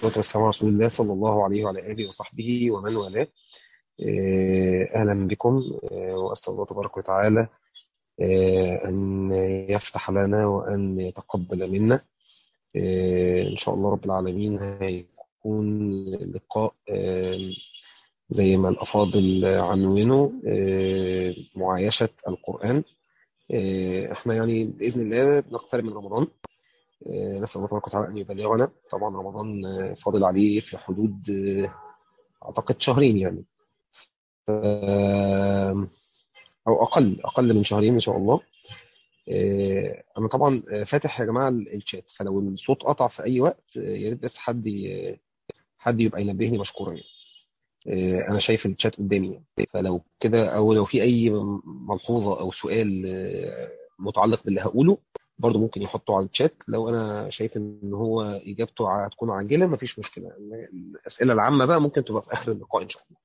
والسلام على رسول الله صلى الله عليه وعلى آله وصحبه ومن والاه آه، أهلا بكم آه، وأسأل الله تبارك وتعالى آه، أن يفتح لنا وأن يتقبل منا آه، إن شاء الله رب العالمين هيكون لقاء آه، زي ما الأفاضل عنونه آه، معايشة القرآن آه، احنا يعني بإذن الله بنقترب من رمضان آه، نسأل الله تبارك وتعالى أن يبلغنا طبعا رمضان آه، فاضل عليه في حدود آه، أعتقد شهرين يعني آه، أو أقل أقل من شهرين إن شاء الله آه، أنا طبعا آه، فاتح يا جماعة ال- الشات فلو الصوت قطع في أي وقت آه، يا ريت بس حد ي- حد يبقى ينبهني مشكورا يعني. آه، أنا شايف الشات قدامي يعني. فلو كده أو لو في أي ملحوظة أو سؤال آه، متعلق باللي هقوله برضه ممكن يحطه على الشات لو أنا شايف إن هو إجابته هتكون عاجلة مفيش مشكلة الأسئلة العامة بقى ممكن تبقى في آخر اللقاء إن شاء الله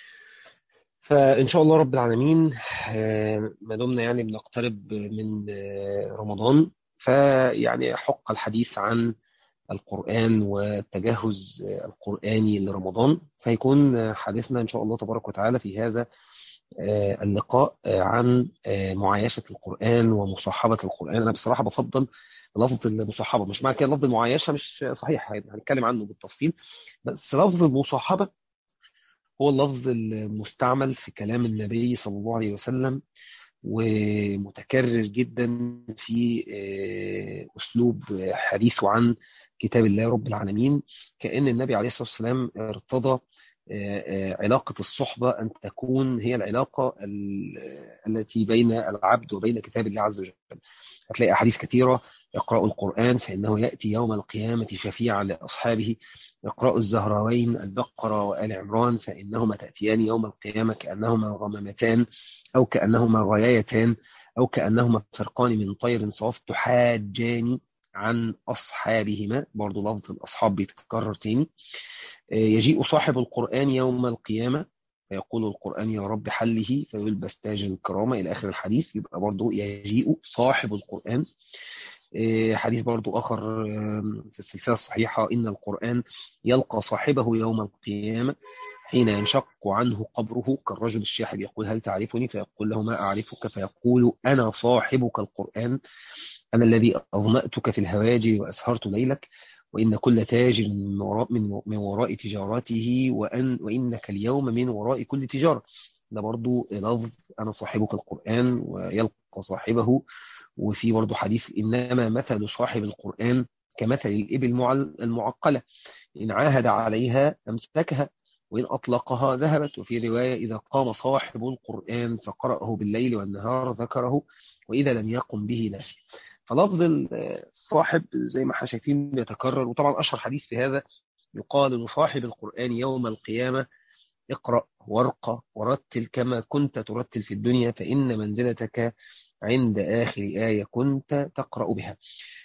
فإن شاء الله رب العالمين آه، ما دمنا يعني بنقترب من آه، رمضان فيعني حق الحديث عن القرآن والتجهز آه، القرآني لرمضان فيكون آه، حديثنا إن شاء الله تبارك وتعالى في هذا آه، اللقاء آه، عن آه، معايشة القرآن ومصاحبة القرآن أنا بصراحة بفضل لفظ المصاحبة مش معنى كده لفظ المعايشة مش صحيح هنتكلم عنه بالتفصيل بس لفظ المصاحبة هو اللفظ المستعمل في كلام النبي صلى الله عليه وسلم ومتكرر جدا في آه، أسلوب حديثه عن كتاب الله رب العالمين كأن النبي عليه الصلاة والسلام ارتضى آه، آه، علاقة الصحبة أن تكون هي العلاقة ال- التي بين العبد وبين كتاب الله عز وجل هتلاقي أحاديث كثيرة اقرأوا القرآن فإنه يأتي يوم القيامة شفيعا لأصحابه اقرأوا الزهراوين البقرة وآل عمران فإنهما تأتيان يوم القيامة كأنهما غمامتان أو كأنهما غيايتان أو كأنهما فرقان من طير صاف تحاجان عن أصحابهما برضو لفظ الأصحاب بيتكرر تاني آه، يجيء صاحب القرآن يوم القيامة فيقول القرآن يا رب حله فيلبس تاج الكرامة إلى آخر الحديث يبقى برضو يجيء صاحب القرآن آه، حديث برضو آخر آه، في السلسلة الصحيحة إن القرآن يلقى صاحبه يوم القيامة حين ينشق عنه قبره كالرجل الشاحب يقول هل تعرفني فيقول له ما أعرفك فيقول أنا صاحبك القرآن أنا الذي أظمأتك في الهواجر وأسهرت ليلك وإن كل تاجر من وراء, من من وراء تجارته وأن وإنك اليوم من وراء كل تجارة ده برضو لفظ أنا صاحبك القرآن ويلقى صاحبه وفي برضو حديث إنما مثل صاحب القرآن كمثل الإبل المعل- المعقلة إن عاهد عليها أمسكها وإن أطلقها ذهبت وفي رواية إذا قام صاحب القرآن فقرأه بالليل والنهار ذكره وإذا لم يقم به نسي فلفظ الصاحب زي ما احنا شايفين بيتكرر وطبعا أشهر حديث في هذا يقال لصاحب القرآن يوم القيامة اقرأ وارقى ورتل كما كنت ترتل في الدنيا فإن منزلتك عند آخر آية كنت تقرأ بها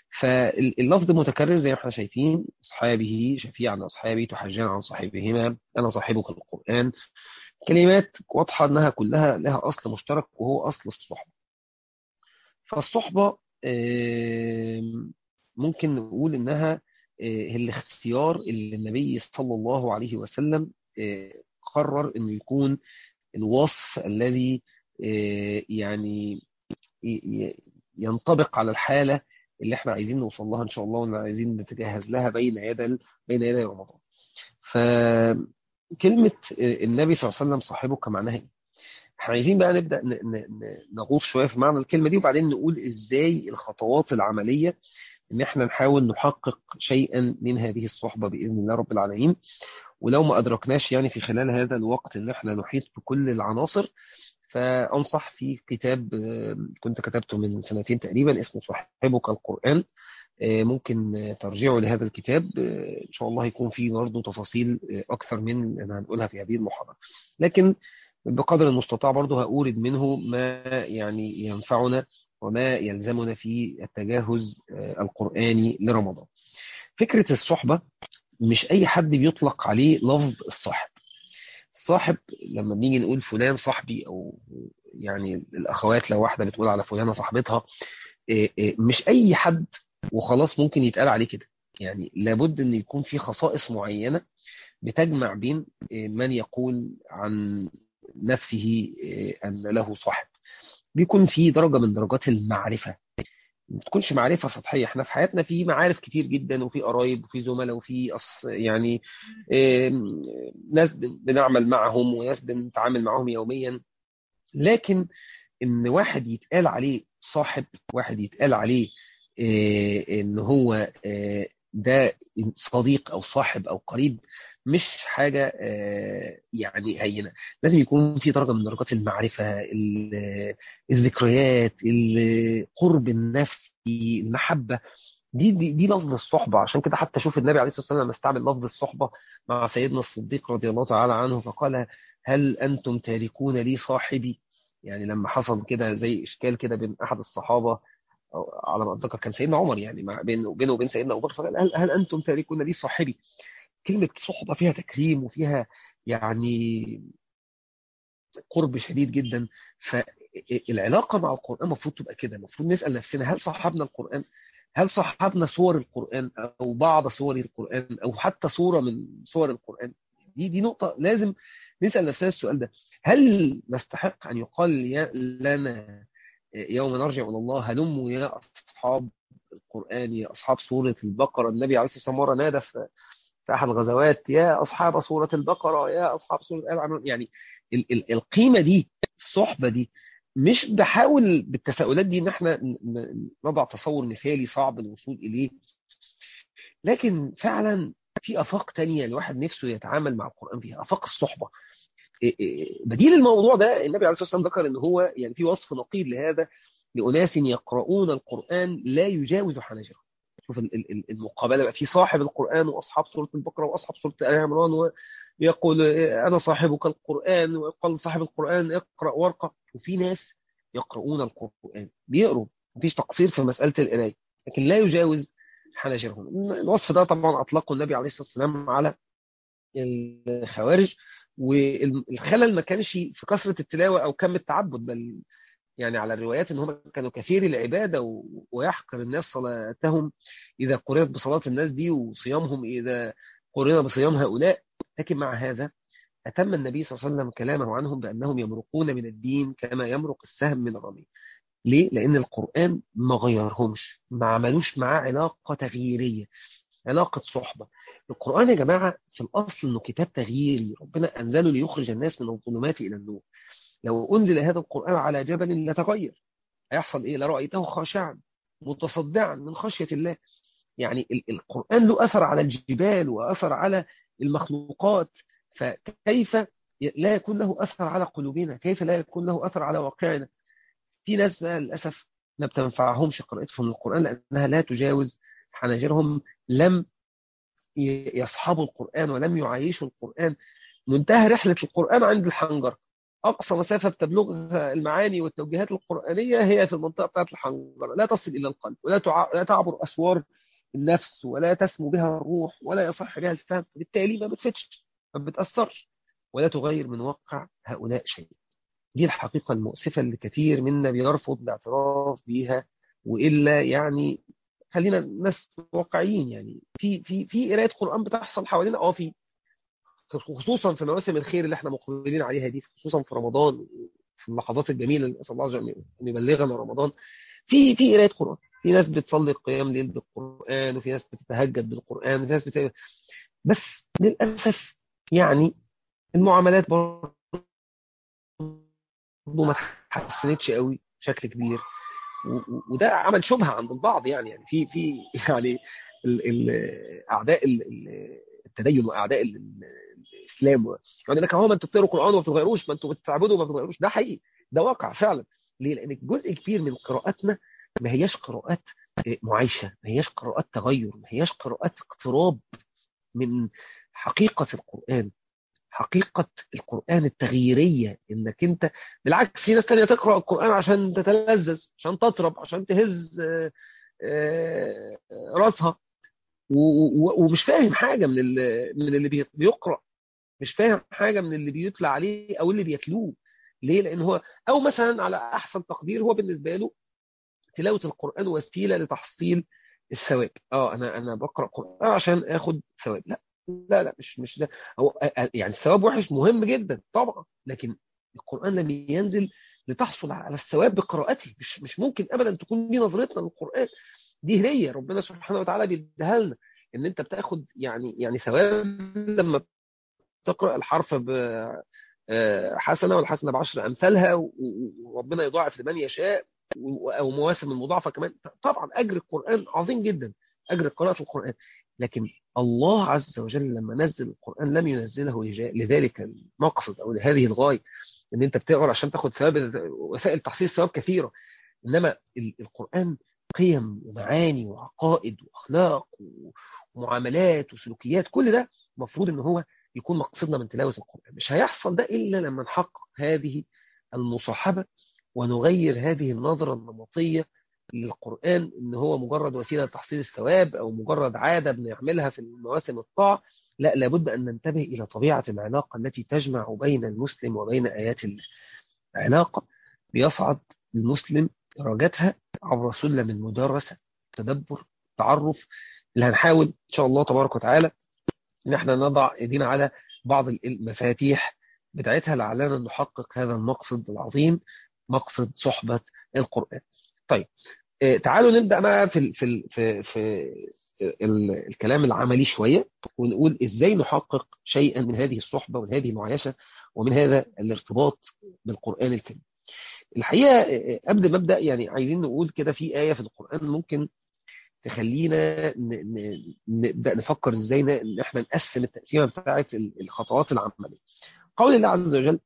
فاللفظ متكرر زي ما احنا شايفين أصحابه شفيع عن أصحابه تحجان عن صاحبهما أنا صاحبك القرآن كلمات واضحة أنها كلها لها أصل مشترك وهو أصل الصحبة فالصحبة آم، ممكن نقول إنها آه، هي الاختيار اللي النبي صلى الله عليه وسلم آه، قرر إنه يكون الوصف الذي آه، يعني ي- ي- ينطبق على الحالة اللي احنا عايزين نوصل لها إن شاء الله وعايزين نتجهز لها بين يدي بين يدي رمضان فكلمة آه، النبي صلى الله عليه وسلم صاحبك معناها إيه؟ احنا عايزين بقى نبدأ ن- ن- ن- نغوص شوية في معنى الكلمة دي وبعدين نقول ازاي الخطوات العملية ان احنا نحاول نحقق شيئا من هذه الصحبة بإذن الله رب العالمين ولو ما أدركناش يعني في خلال هذا الوقت ان احنا نحيط بكل العناصر فأنصح في كتاب آه، كنت كتبته من سنتين تقريبا اسمه صاحبك القرآن آه، ممكن آه، ترجعوا لهذا الكتاب آه، إن شاء الله يكون فيه برضه تفاصيل آه، أكثر من اللي هنقولها في هذه المحاضرة لكن بقدر المستطاع برضه هأورد منه ما يعني ينفعنا وما يلزمنا في التجهز آه، القرآني لرمضان فكرة الصحبة مش أي حد بيطلق عليه لفظ الصاحب الصاحب لما بنيجي نقول فلان صاحبي أو يعني الأخوات لو واحدة بتقول على فلانة صاحبتها إيه إيه مش أي حد وخلاص ممكن يتقال عليه كده يعني لابد ان يكون في خصائص معينة بتجمع بين من يقول عن نفسه أن له صاحب بيكون في درجة من درجات المعرفة ما تكونش معرفة سطحية احنا في حياتنا في معارف كتير جدا وفي قرايب وفي زملاء وفي أص... يعني ناس بنعمل معهم وناس بنتعامل معهم يوميا لكن ان واحد يتقال عليه صاحب واحد يتقال عليه ان هو ده صديق او صاحب او قريب مش حاجة يعني هينة لازم يكون في درجة من درجات المعرفة الذكريات القرب النفسي المحبة دي دي, دي لفظ الصحبة عشان كده حتى شوف النبي عليه الصلاة والسلام لما استعمل لفظ الصحبة مع سيدنا الصديق رضي الله تعالى عنه فقال هل أنتم تاركون لي صاحبي يعني لما حصل كده زي إشكال كده بين أحد الصحابة على ما أتذكر كان سيدنا عمر يعني مع بينه وبينه وبين سيدنا أبو بكر فقال هل, هل أنتم تاركون لي صاحبي كلمة صحبة فيها تكريم وفيها يعني قرب شديد جدا فالعلاقة مع القرآن المفروض تبقى كده المفروض نسأل نفسنا هل صاحبنا القرآن هل صاحبنا صور القرآن أو بعض صور القرآن أو حتى صورة من صور القرآن دي دي نقطة لازم نسأل نفسنا السؤال ده هل نستحق أن يقال لنا يوم نرجع إلى الله هلموا يا أصحاب القرآن يا أصحاب سورة البقرة النبي عليه الصلاة والسلام مرة نادى في في أحد الغزوات يا أصحاب سورة البقرة يا أصحاب سورة آل عمران يعني ال ال القيمة دي الصحبة دي مش بحاول بالتساؤلات دي ان احنا نضع تصور مثالي صعب الوصول اليه لكن فعلا في افاق تانية الواحد نفسه يتعامل مع القرآن فيها افاق الصحبة بديل الموضوع ده النبي عليه الصلاة والسلام ذكر ان هو يعني في وصف نقيض لهذا لأناس يقرؤون القرآن لا يجاوز حناجرهم شوف المقابله بقى في صاحب القران واصحاب سوره البقره واصحاب سوره ال عمران ويقول انا صاحبك القران ويقول صاحب القران اقرا وارقى وفي ناس يقرؤون القران بيقروا مفيش تقصير في مساله القرايه لكن لا يجاوز حناجرهم الوصف ده طبعا اطلقه النبي عليه الصلاه والسلام على الخوارج والخلل ما كانش في كثره التلاوه او كم التعبد بل يعني على الروايات ان هم كانوا كثير العباده ويحقر الناس صلاتهم اذا قرنت بصلاه الناس دي وصيامهم اذا قرن بصيام هؤلاء لكن مع هذا اتم النبي صلى الله عليه وسلم كلامه عنهم بانهم يمرقون من الدين كما يمرق السهم من الرمي ليه؟ لان القران ما غيرهمش ما عملوش معاه علاقه تغييريه علاقه صحبه القران يا جماعه في الاصل انه كتاب تغييري ربنا انزله ليخرج الناس من الظلمات الى النور لو أنزل هذا القرآن على جبل لتغير هيحصل إيه لرأيته خاشعا متصدعا من خشية الله يعني القرآن له أثر على الجبال وأثر على المخلوقات فكيف لا يكون له أثر على قلوبنا كيف لا يكون له أثر على واقعنا في ناس بقى للأسف ما بتنفعهمش قراءتهم للقرآن لأنها لا تجاوز حناجرهم لم يصحبوا القرآن ولم يعيشوا القرآن منتهى رحلة القرآن عند الحنجر أقصى مسافة بتبلغها المعاني والتوجيهات القرآنية هي في المنطقة بتاعت الحنجرة لا تصل إلى القلب ولا تع... لا تعبر أسوار النفس ولا تسمو بها الروح ولا يصح بها الفهم بالتالي ما بتفتش ما بتأثرش ولا تغير من واقع هؤلاء شيء دي الحقيقة المؤسفة اللي كثير منا بيرفض الاعتراف بيها وإلا يعني خلينا ناس واقعيين يعني في في في قراءة قرآن بتحصل حوالينا اه في خصوصا في مواسم الخير اللي احنا مقبلين عليها دي خصوصا في رمضان في اللحظات الجميله اللي نسال الله عز وجل ان يبلغنا رمضان في في قرايه قران في ناس بتصلي قيام ليل بالقران وفي ناس بتتهجد بالقران وفي ناس بت... بس للاسف يعني المعاملات برضه ما اتحسنتش قوي بشكل كبير وده عمل شبهه عند البعض يعني يعني في في يعني ال ال اعداء ال التدين واعداء الاسلام يعني لك هو ما انتوا بتقروا قران وما بتغيروش ما انتوا بتعبدوا وما بتغيروش ده حقيقي ده واقع فعلا ليه لان جزء كبير من قراءاتنا ما هياش قراءات معايشه ما هياش قراءات تغير ما هياش قراءات اقتراب من حقيقه القران حقيقة القرآن التغييرية انك انت بالعكس في ناس تانية تقرأ القرآن عشان تتلذذ عشان تطرب عشان تهز راسها ومش فاهم حاجة من اللي من اللي بيقرأ مش فاهم حاجة من اللي بيتلى عليه أو اللي بيتلوه ليه؟ لأن هو أو مثلا على أحسن تقدير هو بالنسبة له تلاوة القرآن وسيلة لتحصيل الثواب اه انا انا بقرا قران عشان اخد ثواب لا لا لا مش مش ده هو يعني الثواب وحش مهم جدا طبعا لكن القران لم ينزل لتحصل على الثواب بقراءته مش مش ممكن ابدا تكون دي نظرتنا للقران دي هديه ربنا سبحانه وتعالى بيديها لنا ان انت بتاخد يعني يعني ثواب لما تقرا الحرف حسنه والحسنه بعشر امثالها وربنا يضاعف لمن يشاء او مواسم المضاعفه كمان طبعا اجر القران عظيم جدا اجر قراءه القران لكن الله عز وجل لما نزل القران لم ينزله لذلك المقصد او لهذه الغايه ان انت بتقرا عشان تاخد ثواب وسائل تحصيل ثواب كثيره انما القران قيم ومعاني وعقائد واخلاق ومعاملات وسلوكيات كل ده المفروض ان هو يكون مقصدنا من تلاوه القران مش هيحصل ده الا لما نحقق هذه المصاحبه ونغير هذه النظره النمطيه للقران ان هو مجرد وسيله لتحصيل الثواب او مجرد عاده بنعملها في المواسم الطاعه لا لابد ان ننتبه الى طبيعه العلاقه التي تجمع بين المسلم وبين ايات الله علاقه بيصعد المسلم درجاتها عبر سلم المدرسه تدبر تعرف اللي هنحاول ان شاء الله تبارك وتعالى ان احنا نضع ايدينا على بعض المفاتيح بتاعتها لعلنا نحقق هذا المقصد العظيم مقصد صحبة القرآن طيب تعالوا نبدأ بقى في في في في الكلام العملي شوية ونقول ازاي نحقق شيئا من هذه الصحبة ومن هذه المعايشة ومن هذا الارتباط بالقرآن الكريم الحقيقة قبل ما ابدا يعني عايزين نقول كده في آية في القرآن ممكن تخلينا نبدا نفكر ازاي ان احنا نقسم التقسيمه بتاعه الخطوات العمليه. قول الله عز وجل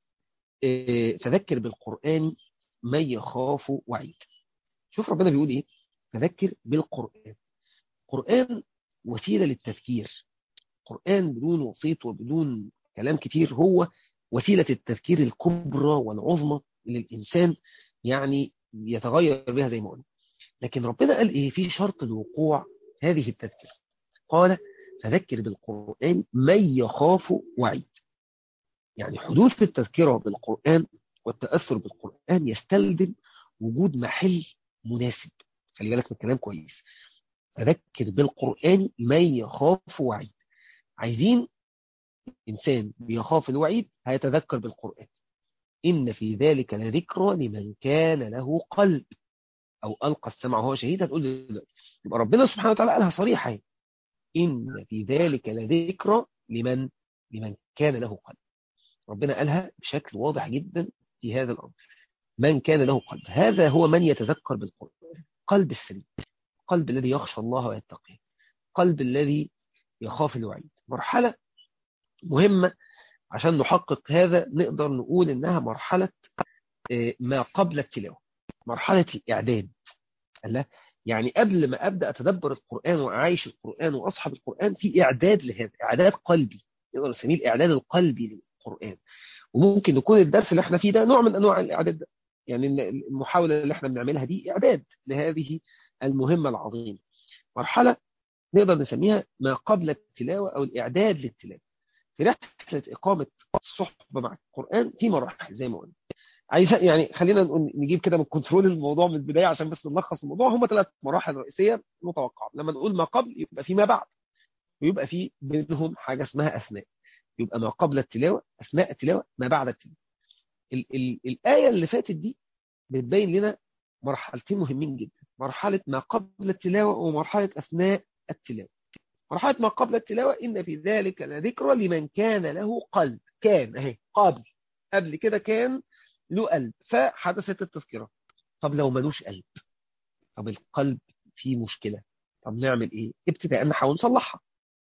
فذكر بالقران من يخاف وعيد. شوف ربنا بيقول ايه؟ فذكر بالقران. القران وسيله للتفكير. القران بدون وسيط وبدون كلام كتير هو وسيله التفكير الكبرى والعظمى اللي الانسان يعني يتغير بها زي ما قلنا. لكن ربنا قال ايه في شرط لوقوع هذه التذكرة قال فذكر بالقرآن من يخاف وعيد يعني حدوث التذكرة بالقرآن والتأثر بالقرآن يستلزم وجود محل مناسب خلي بالك من الكلام كويس فذكر بالقرآن من يخاف وعيد عايزين إنسان بيخاف الوعيد هيتذكر بالقرآن إن في ذلك لذكرى لمن كان له قلب او القى السمع وهو شهيد هتقول دلوقتي يبقى ربنا سبحانه وتعالى قالها صريحه ان في ذلك لذكرى لمن لمن كان له قلب ربنا قالها بشكل واضح جدا في هذا الامر من كان له قلب هذا هو من يتذكر بالقران قلب السليم قلب الذي يخشى الله ويتقيه قلب الذي يخاف الوعيد مرحله مهمه عشان نحقق هذا نقدر نقول انها مرحله ما قبل التلاوه مرحلة الإعداد الله يعني قبل ما أبدأ أتدبر القرآن وأعيش القرآن وأصحب القرآن في إعداد لهذا إعداد قلبي نقدر نسميه الإعداد القلبي للقرآن وممكن يكون الدرس اللي احنا فيه ده نوع من أنواع الإعداد ده يعني المحاولة اللي احنا بنعملها دي إعداد لهذه المهمة العظيمة مرحلة نقدر نسميها ما قبل التلاوة أو الإعداد للتلاوة في رحلة إقامة الصحبة مع القرآن في مراحل زي ما قلنا عايز يعني خلينا نجيب كده من كنترول الموضوع من البدايه عشان بس نلخص الموضوع هم ثلاث مراحل رئيسيه متوقعه لما نقول ما قبل يبقى في ما بعد ويبقى في بينهم حاجه اسمها اثناء يبقى ما قبل التلاوه اثناء التلاوه ما بعد التلاوه ال ال الايه اللي فاتت دي بتبين لنا مرحلتين مهمين جدا مرحله ما قبل التلاوه ومرحله اثناء التلاوه مرحله ما قبل التلاوه ان في ذلك لذكرى لمن كان له قلب كان اهي قبل قبل كده كان له قلب فحدثت التذكرة طب لو ملوش قلب طب القلب فيه مشكلة طب نعمل ايه ابتداء نحاول نصلحها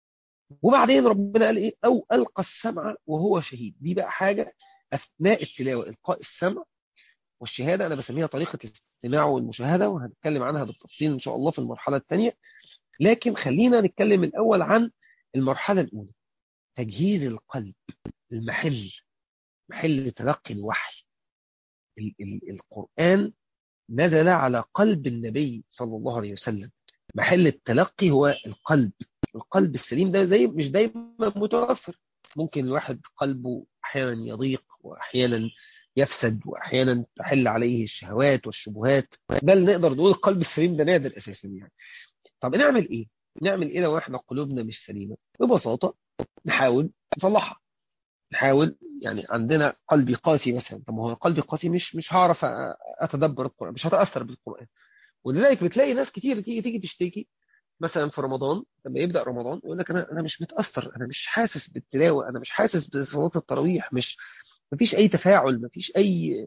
وبعدين ربنا قال ايه او القى السمع وهو شهيد دي بقى حاجة اثناء التلاوة القاء السمع والشهادة انا بسميها طريقة الاستماع والمشاهدة وهنتكلم عنها بالتفصيل ان شاء الله في المرحلة الثانية لكن خلينا نتكلم الاول عن المرحلة الاولى تجهيز القلب المحل محل تلقي الوحي ال ال القرآن نزل على قلب النبي صلى الله عليه وسلم محل التلقي هو القلب القلب السليم ده زي مش دايما متوفر ممكن الواحد قلبه أحيانا يضيق وأحيانا يفسد وأحيانا تحل عليه الشهوات والشبهات بل نقدر نقول القلب السليم ده نادر أساسا يعني طب نعمل ايه نعمل ايه لو احنا قلوبنا مش سليمه ببساطه نحاول نصلحها نحاول يعني عندنا قلبي قاسي مثلا طب ما هو قلبي قاسي مش مش هعرف اتدبر القران مش هتاثر بالقران ولذلك بتلاقي ناس كتير تيجي تيجي تشتكي مثلا في رمضان لما يبدا رمضان يقول لك انا انا مش متاثر انا مش حاسس بالتلاوه انا مش حاسس بصلاه التراويح مش مفيش اي تفاعل مفيش اي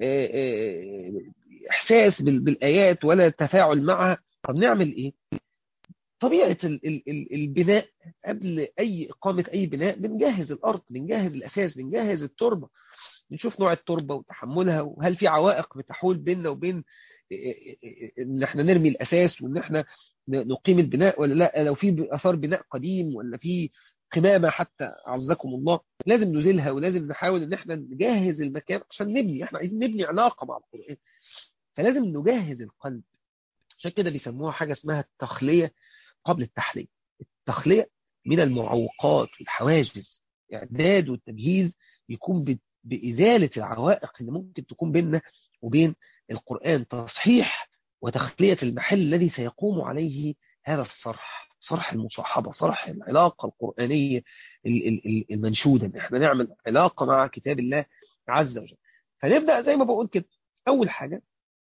احساس بالايات ولا تفاعل معها طب نعمل ايه طبيعه البناء قبل اي اقامه اي بناء بنجهز الارض بنجهز الاساس بنجهز التربه نشوف نوع التربه وتحملها وهل في عوائق بتحول بيننا وبين ان احنا نرمي الاساس وان احنا نقيم البناء ولا لا لو في اثار بناء قديم ولا في قمامه حتى عزكم الله لازم نزيلها ولازم نحاول ان احنا نجهز المكان عشان نبني احنا عايزين نبني علاقه مع القران فلازم نجهز القلب عشان كده بيسموها حاجه اسمها التخليه قبل التحليه التخليه من المعوقات والحواجز اعداد والتجهيز يكون بازاله العوائق اللي ممكن تكون بيننا وبين القران تصحيح وتخليه المحل الذي سيقوم عليه هذا الصرح صرح المصاحبة صرح العلاقة القرآنية المنشودة ان احنا نعمل علاقة مع كتاب الله عز وجل فنبدأ زي ما بقول كده أول حاجة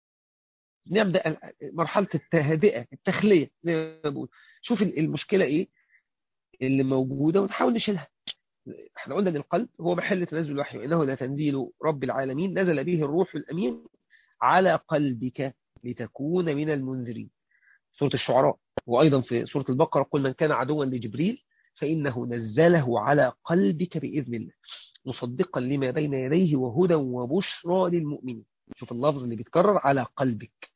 نبدأ مرحلة التهدئة التخلية زي ما بقول شوف المشكلة ايه اللي موجودة ونحاول نشيلها احنا قلنا ان القلب هو محل تنزل الوحي وانه لتنزيل رب العالمين نزل به الروح الامين على قلبك لتكون من المنذرين سورة الشعراء وأيضا في سورة البقرة قل من كان عدوا لجبريل فإنه نزله على قلبك بإذن الله مصدقا لما بين يديه وهدى وبشرى للمؤمنين شوف اللفظ اللي بيتكرر على قلبك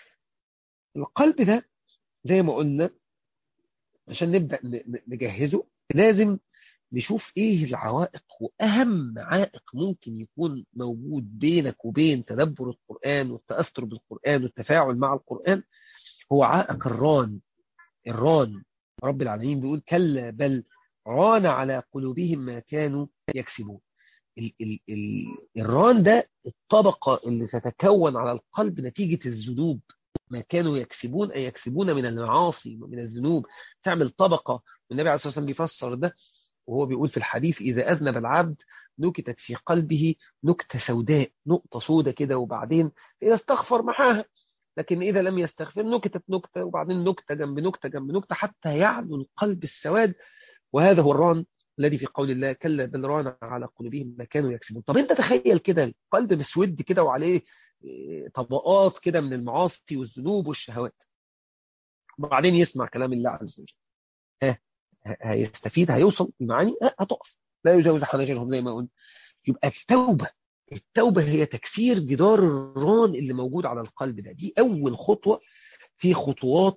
القلب ده زي ما قلنا عشان نبدأ نجهزه لازم نشوف ايه العوائق واهم عائق ممكن يكون موجود بينك وبين تدبر القرآن والتأثر بالقرآن والتفاعل مع القرآن هو عائق الران الران رب العالمين بيقول كلا بل ران على قلوبهم ما كانوا يكسبون ال ال ال الران ده الطبقة اللي تتكون على القلب نتيجة الذنوب ما كانوا يكسبون أي يكسبون من المعاصي ومن الذنوب تعمل طبقة والنبي عليه الصلاة والسلام بيفسر ده وهو بيقول في الحديث إذا أذنب العبد نكتت في قلبه نكتة سوداء نقطة سوداء كده وبعدين إذا استغفر معاها لكن إذا لم يستغفر نكتت نكتة وبعدين نكتة جنب نكتة جنب نكتة حتى يعلو القلب السواد وهذا هو الران الذي في قول الله كلا بل ران على قلوبهم ما كانوا يكسبون طب انت تخيل كده القلب مسود كده وعليه طبقات كده من المعاصي والذنوب والشهوات وبعدين يسمع كلام الله عز وجل ها هيستفيد هيوصل المعاني لا هتقف لا يجاوز حناجرهم زي ما قلنا يبقى التوبة التوبة هي تكسير جدار الران اللي موجود على القلب ده دي أول خطوة في خطوات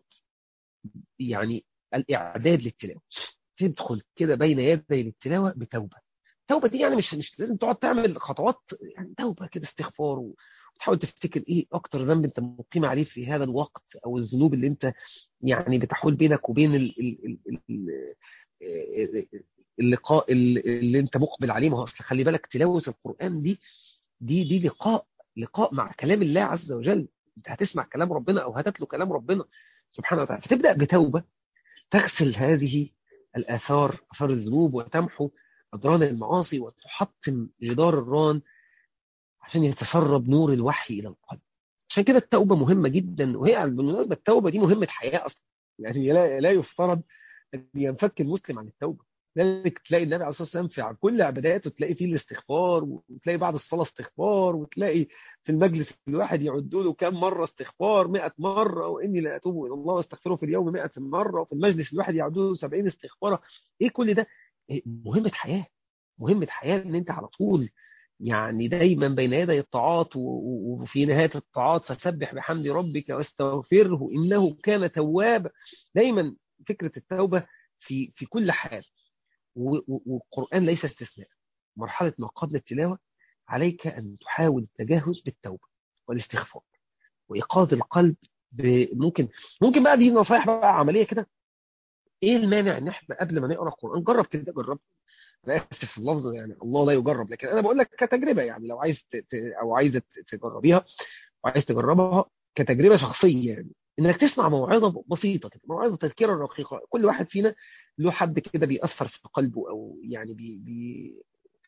يعني الإعداد للتلاوة تدخل كده بين يدي للتلاوة بتوبة التوبة دي يعني مش مش لازم تقعد تعمل خطوات يعني توبة كده استغفار وتحاول تفتكر ايه اكتر ذنب انت مقيم عليه في هذا الوقت او الذنوب اللي انت يعني بتحول بينك وبين ال ال ال ال اللقاء اللي انت مقبل عليه ما هو اصل خلي بالك تلاوة القرآن دي دي دي لقاء لقاء مع كلام الله عز وجل انت هتسمع كلام ربنا او هتتلو كلام ربنا سبحانه وتعالى فتبدأ بتوبة تغسل هذه الآثار آثار الذنوب وتمحو أدران المعاصي وتحطم جدار الران عشان يتسرب نور الوحي إلى القلب عشان كده التوبة مهمة جدا وهي بالمناسبة التوبة دي مهمة حياة أصلا يعني لا, لا يفترض أن ينفك المسلم عن التوبة لذلك تلاقي النبي عليه الصلاه والسلام في كل عباداته تلاقي فيه الاستغفار وتلاقي بعد الصلاه استغفار وتلاقي في المجلس الواحد يعدوا له كم مره استغفار 100 مره واني لا اتوب الى الله واستغفره في اليوم 100 مره وفي المجلس الواحد يعدوا له 70 استغفاره ايه كل ده إيه مهمه حياه مهمه حياه ان انت على طول يعني دايما بين يدي الطاعات وفي نهايه الطاعات فسبح بحمد ربك واستغفره انه كان توابا دايما فكره التوبه في في كل حال والقرآن ليس استثناء مرحلة ما قبل التلاوة عليك أن تحاول التجهز بالتوبة والاستغفار وإيقاظ القلب ممكن ممكن بقى دي نصايح بقى عملية كده إيه المانع إن إحنا قبل ما نقرأ القرآن جرب كده جرب أنا آسف في اللفظ يعني الله لا يجرب لكن أنا بقول لك كتجربة يعني لو عايز ت... أو عايزة تجربيها وعايز تجربها كتجربة شخصية يعني انك تسمع موعظه بسيطه كده موعظه تذكره رقيقه كل واحد فينا له حد كده بيأثر في قلبه او يعني بي بي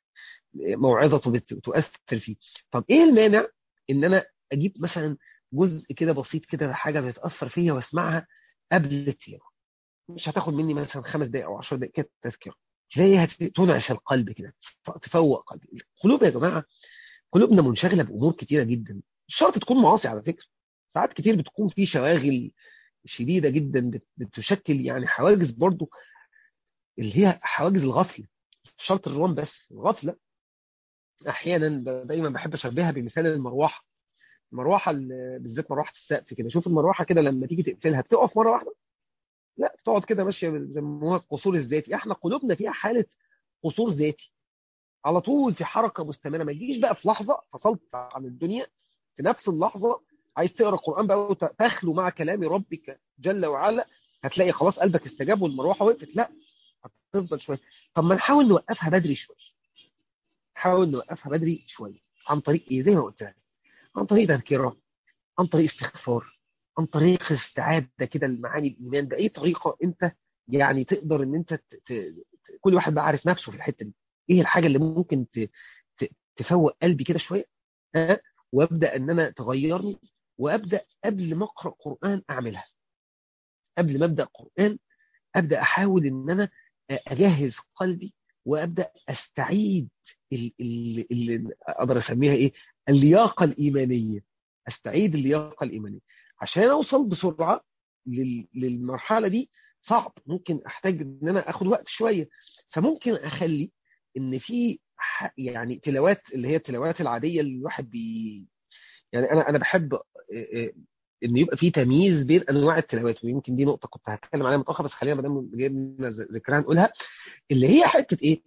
موعظته بتؤثر فيه طب ايه المانع ان انا اجيب مثلا جزء كده بسيط كده حاجه بتأثر فيا واسمعها قبل التلاوه مش هتاخد مني مثلا خمس دقائق او 10 دقائق كده تذكره تلاقيها تنعش القلب كده تفوق قلبي القلوب يا جماعه قلوبنا منشغله بامور كتيره جدا مش شرط تكون معاصي على فكره ساعات كتير بتكون في شواغل شديده جدا بتشكل يعني حواجز برضو اللي هي حواجز الغفله مش شرط الروان بس الغفله احيانا دايما بحب اشبهها بمثال المروحه المروحه بالذات مروحه السقف كده شوف المروحه كده لما تيجي تقفلها بتقف مره واحده لا بتقعد كده ماشيه زي ما هو القصور الذاتي احنا قلوبنا فيها حاله قصور ذاتي على طول في حركه مستمره ما تجيش بقى في لحظه فصلت عن الدنيا في نفس اللحظه عايز تقرا القران بقى وتخلو مع كلام ربك جل وعلا هتلاقي خلاص قلبك استجاب والمروحه وقفت لا هتفضل شويه طب ما نحاول نوقفها بدري شويه نحاول نوقفها بدري شويه عن طريق ايه زي ما قلت لك عن طريق تذكره عن طريق استغفار عن طريق استعاده كده لمعاني الايمان باي طريقه انت يعني تقدر ان انت ت... ت... كل واحد بقى عارف نفسه في الحته دي ايه الحاجه اللي ممكن ت... ت... تفوق قلبي كده شويه ها وابدا ان انا تغيرني وابدا قبل ما اقرا قران اعملها قبل ما ابدا قران ابدا احاول ان انا اجهز قلبي وابدا استعيد اللي اقدر اسميها ايه اللياقه الايمانيه استعيد اللياقه الايمانيه عشان اوصل بسرعه للمرحله دي صعب ممكن احتاج ان انا اخد وقت شويه فممكن اخلي ان في يعني تلاوات اللي هي التلاوات العاديه اللي الواحد بي يعني انا انا بحب ان يبقى في تمييز بين انواع التلاوات ويمكن دي نقطه كنت هتكلم عليها متاخر بس خلينا ما دام جبنا ذكرها نقولها اللي هي حته ايه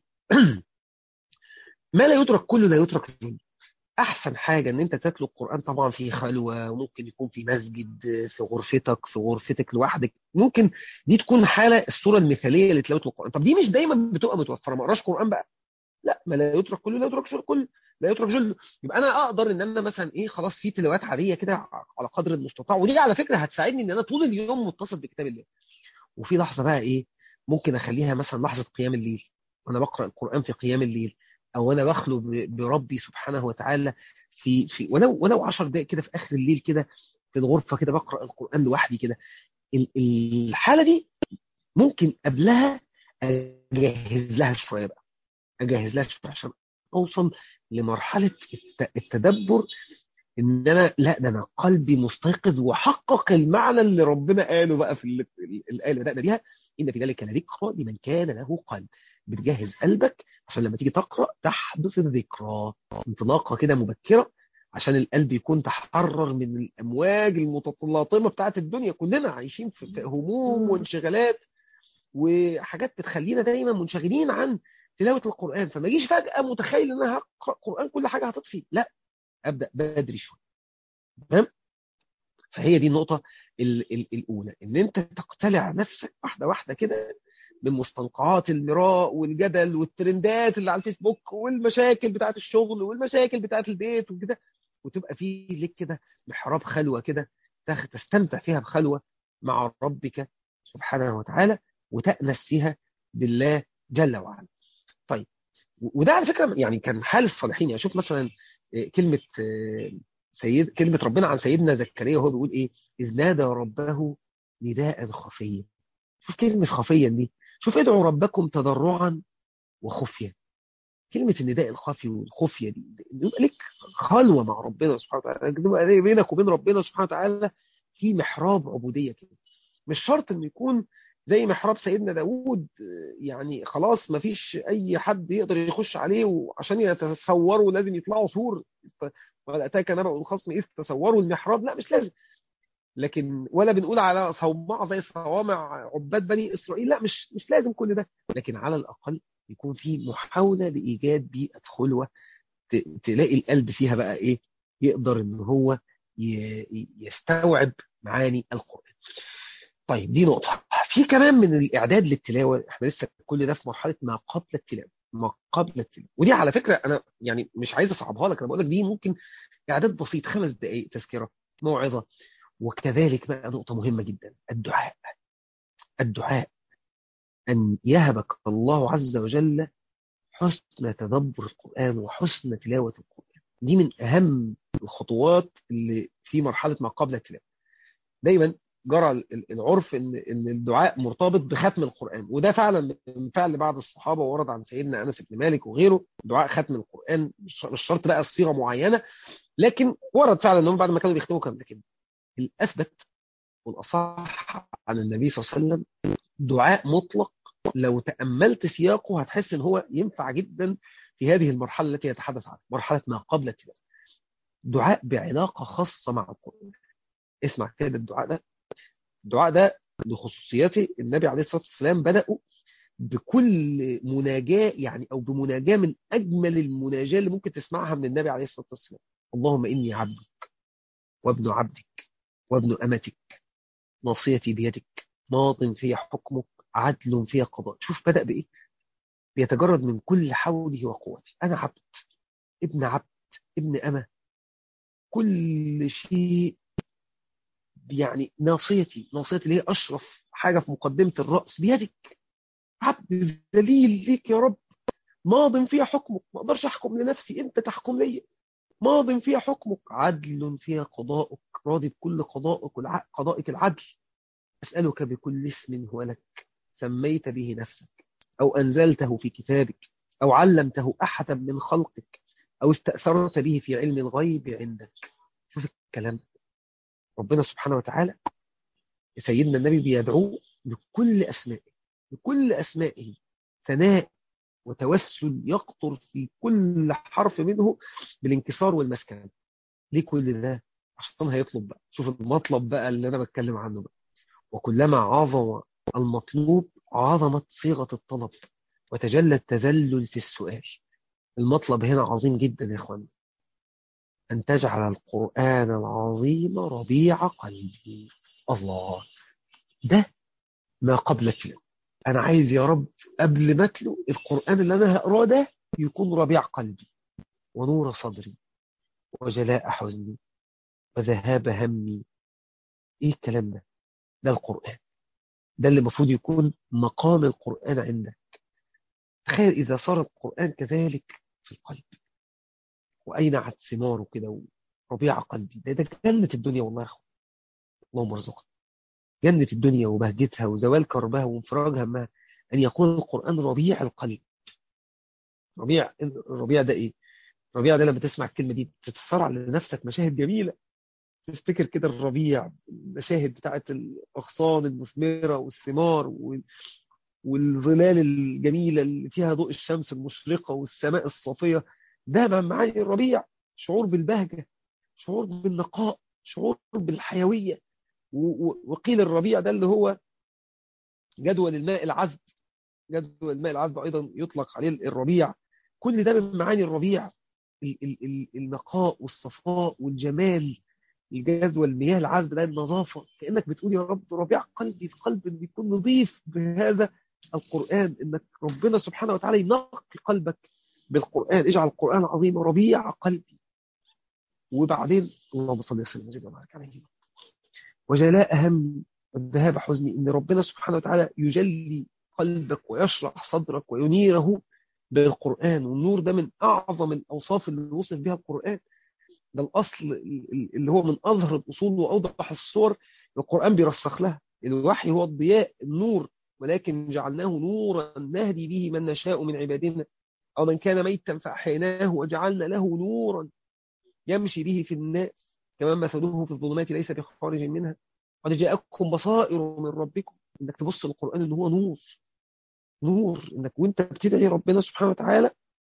ما لا يدرك كله لا يترك كله احسن حاجه ان انت تتلو القران طبعا في خلوه وممكن يكون في مسجد في غرفتك في غرفتك لوحدك ممكن دي تكون حاله الصوره المثاليه لتلاوه القران طب دي مش دايما بتبقى متوفره ما اقراش قران بقى لا ما لا يترك كله لا يترك كله لا يترك جله يبقى انا اقدر ان انا مثلا ايه خلاص في تلاوات عاديه كده على قدر المستطاع ودي على فكره هتساعدني ان انا طول اليوم متصل بكتاب الله وفي لحظه بقى ايه ممكن اخليها مثلا لحظه قيام الليل وانا بقرا القران في قيام الليل او انا بخلو بربي سبحانه وتعالى في في ولو ولو 10 دقائق كده في اخر الليل كده في الغرفه كده بقرا القران لوحدي كده الحاله دي ممكن قبلها اجهز لها شويه بقى اجهز لها شويه عشان اوصل لمرحله التدبر ان انا لا ده انا قلبي مستيقظ وحقق المعنى اللي ربنا قاله بقى في الايه اللي بدانا بيها ان في ذلك لذكرى لمن كان له قلب بتجهز قلبك عشان لما تيجي تقرا تحدث الذكرى انطلاقه كده مبكره عشان القلب يكون تحرر من الامواج المتلاطمه بتاعت الدنيا كلنا عايشين في هموم وانشغالات وحاجات بتخلينا دايما منشغلين عن تلاوه القران فما اجيش فجاه متخيل ان انا هقرا قران كل حاجه هتطفي لا ابدا بدري شويه تمام فهي دي النقطه ال ال الاولى ان انت تقتلع نفسك واحده واحده كده من مستنقعات المراء والجدل والترندات اللي على الفيسبوك والمشاكل بتاعت الشغل والمشاكل بتاعت البيت وكده وتبقى في لك كده محراب خلوه كده تستمتع فيها بخلوه مع ربك سبحانه وتعالى وتأنس فيها بالله جل وعلا طيب وده على فكره يعني كان حال الصالحين يعني شوف مثلا كلمه سيد كلمه ربنا عن سيدنا زكريا وهو بيقول ايه اذ نادى ربه نداء خفيا شوف كلمه خفيا دي شوف ادعوا ربكم تضرعا وخفيا كلمة النداء الخفي والخفية دي يبقى لك خلوة مع ربنا سبحانه وتعالى يبقى بينك وبين ربنا سبحانه وتعالى في محراب عبودية كده مش شرط انه يكون زي محراب سيدنا داوود يعني خلاص ما فيش اي حد يقدر يخش عليه وعشان يتصوروا لازم يطلعوا سور ولا اتاك نبأ الخصم اذ تصوروا المحراب لا مش لازم لكن ولا بنقول على صومعه زي صوامع عباد بني اسرائيل لا مش مش لازم كل ده لكن على الاقل يكون في محاوله لايجاد بيئه خلوه تلاقي القلب فيها بقى ايه يقدر ان هو يستوعب معاني القران طيب دي نقطه في كمان من الاعداد للتلاوه احنا لسه كل ده في مرحله ما قبل التلاوه ما قبل التلاوه ودي على فكره انا يعني مش عايز اصعبها لك انا بقول لك دي ممكن اعداد بسيط خمس دقائق تذكره موعظه وكذلك بقى نقطة مهمة جدا الدعاء الدعاء أن يهبك الله عز وجل حسن تدبر القرآن وحسن تلاوة القرآن دي من أهم الخطوات اللي في مرحلة ما قبل التلاوة دايما جرى العرف ان ان الدعاء مرتبط بختم القرآن وده فعلا من فعل بعض الصحابة ورد عن سيدنا أنس بن مالك وغيره دعاء ختم القرآن مش شرط بقى الصيغة معينة لكن ورد فعلا انهم بعد ما كانوا بيختموا كان كده الأثبت والأصح عن النبي صلى الله عليه وسلم دعاء مطلق لو تأملت سياقه هتحس ان هو ينفع جدا في هذه المرحلة التي يتحدث عنها مرحلة ما قبل التلاوة دعاء بعلاقة خاصة مع القرآن اسمع كده الدعاء ده الدعاء ده لخصوصياته النبي عليه الصلاة والسلام بدأوا بكل مناجاة يعني أو بمناجاة من أجمل المناجاة اللي ممكن تسمعها من النبي عليه الصلاة والسلام اللهم إني عبدك وابن عبدك وابن أمتك ناصيتي بيدك ماض في حكمك عدل في قضاء شوف بدأ بإيه بيتجرد من كل حوله وقوته أنا عبد ابن عبد ابن أمة كل شيء يعني ناصيتي ناصيتي اللي هي أشرف حاجة في مقدمة الرأس بيدك عبد ذليل ليك يا رب ماض فيها حكمك ما اقدرش احكم لنفسي انت تحكم لي ماض فيها حكمك عدل فيها قضاءك راضي بكل قضائك قضائك العدل أسألك بكل اسم هو لك سميت به نفسك أو أنزلته في كتابك أو علمته أحدا من خلقك أو استأثرت به في علم الغيب عندك شوف الكلام ربنا سبحانه وتعالى سيدنا النبي بيدعوه بكل أسمائه بكل أسمائه ثناء وتوسل يقطر في كل حرف منه بالانكسار والمسكن ليه كل ده عشان هيطلب بقى شوف المطلب بقى اللي أنا بتكلم عنه بقى وكلما عظم المطلوب عظمت صيغة الطلب وتجلى التذلل في السؤال المطلب هنا عظيم جدا يا اخوان أن تجعل القرآن العظيم ربيع قلبي الله ده ما قبل التلاوة أنا عايز يا رب قبل ما أتلو القرآن اللي أنا هقراه ده يكون ربيع قلبي ونور صدري وجلاء حزني وذهاب همي إيه الكلام ده ده القرآن ده اللي المفروض يكون مقام القرآن عندك تخيل إذا صار القرآن كذلك في القلب وأينعت ثماره كده وربيع قلبي ده, ده جنة الدنيا والله يا أخوة اللهم ارزقنا جنة الدنيا وبهجتها وزوال كربها وانفراج همها أن يكون القرآن ربيع القلب ربيع الربيع ده إيه؟ الربيع ده لما تسمع الكلمة دي تتصارع لنفسك مشاهد جميلة تفتكر كده الربيع المشاهد بتاعت الأغصان المثمرة والثمار والظلال الجميلة اللي فيها ضوء الشمس المشرقة والسماء الصافية ده من معاني الربيع شعور بالبهجة شعور بالنقاء شعور بالحيوية وقيل الربيع ده اللي هو جدول الماء العذب جدول الماء العذب أيضا يطلق عليه الربيع كل ده من معاني الربيع النقاء والصفاء والجمال الجدول المياه العذب ده النظافة كأنك بتقول يا رب ربيع قلبي في قلب ان يكون نظيف بهذا القرآن انك ربنا سبحانه وتعالى ينقي قلبك بالقرآن اجعل القرآن عظيم ربيع قلبي وبعدين اللهم صل وسلم وبارك عليه وجلاء همي والذهاب حزني ان ربنا سبحانه وتعالى يجلي قلبك ويشرح صدرك وينيره بالقرآن والنور ده من أعظم الأوصاف اللي وصف بها القرآن ده الأصل اللي هو من أظهر الأصول وأوضح الصور القرآن بيرسخ لها الوحي هو الضياء النور ولكن جعلناه نورا نهدي به من نشاء من عبادنا أو من كان ميتا فأحيناه وجعلنا له نورا يمشي به في الناس كمان مثله في الظلمات ليس بخارج منها قد جاءكم بصائر من ربكم انك تبص للقرآن ان هو نور نور انك وانت بتدعي ربنا سبحانه وتعالى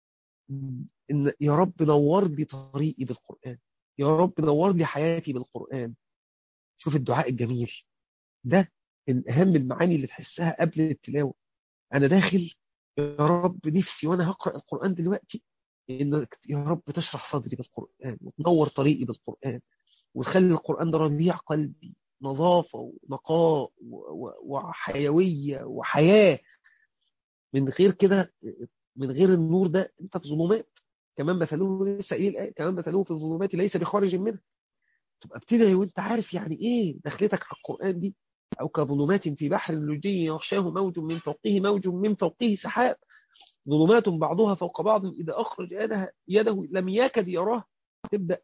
ان يا رب نور لي طريقي بالقرآن يا رب نور لي حياتي بالقرآن شوف الدعاء الجميل ده من اهم المعاني اللي تحسها قبل التلاوة انا داخل يا رب نفسي وانا هقرأ القرآن دلوقتي انك يا رب تشرح صدري بالقرآن وتنور طريقي بالقرآن وتخلي القرآن ده ربيع قلبي نظافة ونقاء وحيوية وحياة من غير كده من غير النور ده انت في ظلمات كمان مثلوه لسه قايل الايه كمان مثلوه في الظلمات ليس بخارج منها تبقى بتدعي وانت عارف يعني ايه دخلتك على القرآن دي أو كظلمات في بحر لجي يغشاه موج من فوقه موج من فوقه سحاب ظلمات بعضها فوق بعض إذا أخرج يده, يده لم يكد يراه تبدأ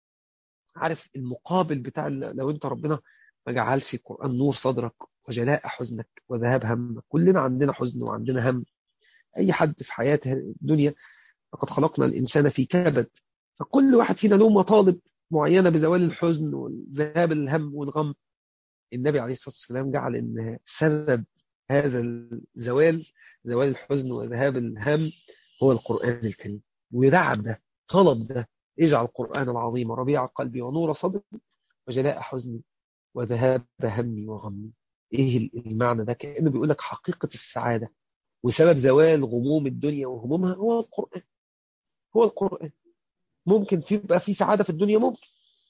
عارف المقابل بتاع لو انت ربنا ما جعلش القرآن نور صدرك وجلاء حزنك وذهاب همك كلنا عندنا حزن وعندنا هم أي حد في حياته الدنيا لقد خلقنا الإنسان في كبد فكل واحد فينا له مطالب معينة بزوال الحزن وذهاب الهم والغم النبي عليه الصلاة والسلام جعل أن سبب هذا الزوال زوال الحزن وذهاب الهم هو القرآن الكريم ودعب ده طلب ده اجعل القرآن العظيم ربيع قلبي ونور صدري وجلاء حزني وذهاب همي وغمي ايه المعنى ده كأنه بيقول لك حقيقة السعادة وسبب زوال غموم الدنيا وهمومها هو القرآن هو القرآن ممكن في يبقى في سعادة في الدنيا ممكن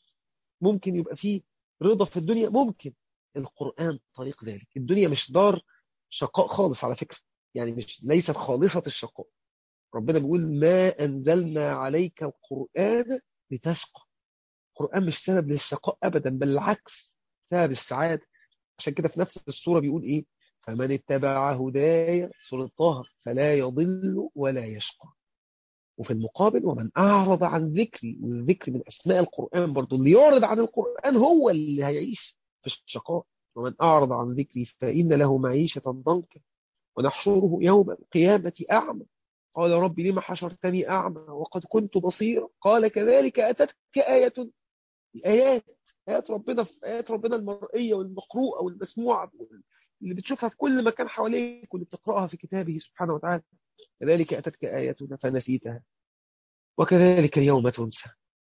ممكن يبقى في رضا في الدنيا ممكن القرآن طريق ذلك الدنيا مش دار شقاء خالص على فكرة يعني مش ليست خالصة الشقاء ربنا بيقول ما أنزلنا عليك القرآن لتشقى القرآن مش سبب للشقاء أبدا بل العكس سبب السعادة عشان كده في نفس السورة بيقول إيه فمن اتبع هدايا سورة طه فلا يضل ولا يشقى وفي المقابل ومن أعرض عن ذكري والذكر من أسماء القرآن برضو اللي يعرض عن القرآن هو اللي هيعيش في الشقاء ومن أعرض عن ذكري فإن له معيشة ضنكا ونحشره يوم القيامة أعمى قال رب لما حشرتني أعمى وقد كنت بصيرا قال كذلك أتتك آية الآيات آيات ربنا في آيات ربنا المرئية والمقروءة والمسموعة اللي بتشوفها في كل مكان حواليك واللي بتقرأها في كتابه سبحانه وتعالى كذلك أتتك آياتنا فنسيتها وكذلك اليوم تنسى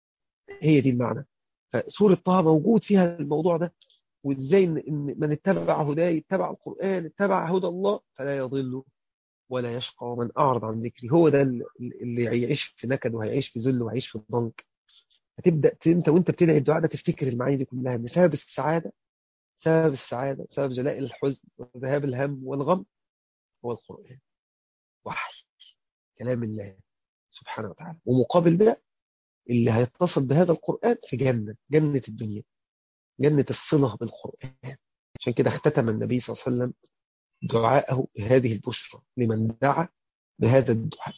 هي دي المعنى فسورة طه موجود فيها الموضوع ده وازاي ان من اتبع هداي اتبع القرآن اتبع هدى الله فلا يضل ولا يشقى ومن أعرض عن ذكري هو ده اللي هيعيش في نكد وهيعيش في ذل وهيعيش في ضنك هتبدأ انت وانت بتدعي الدعاء ده تفتكر المعاني دي كلها ان سبب السعادة سبب السعادة سبب جلاء الحزن وذهاب الهم والغم هو القرآن وحي كلام الله سبحانه وتعالى ومقابل ده اللي هيتصل بهذا القرآن في جنة جنة الدنيا جنة الصلة بالقرآن عشان كده اختتم النبي صلى الله عليه وسلم دعاءه بهذه البشرى لمن دعا بهذا الدعاء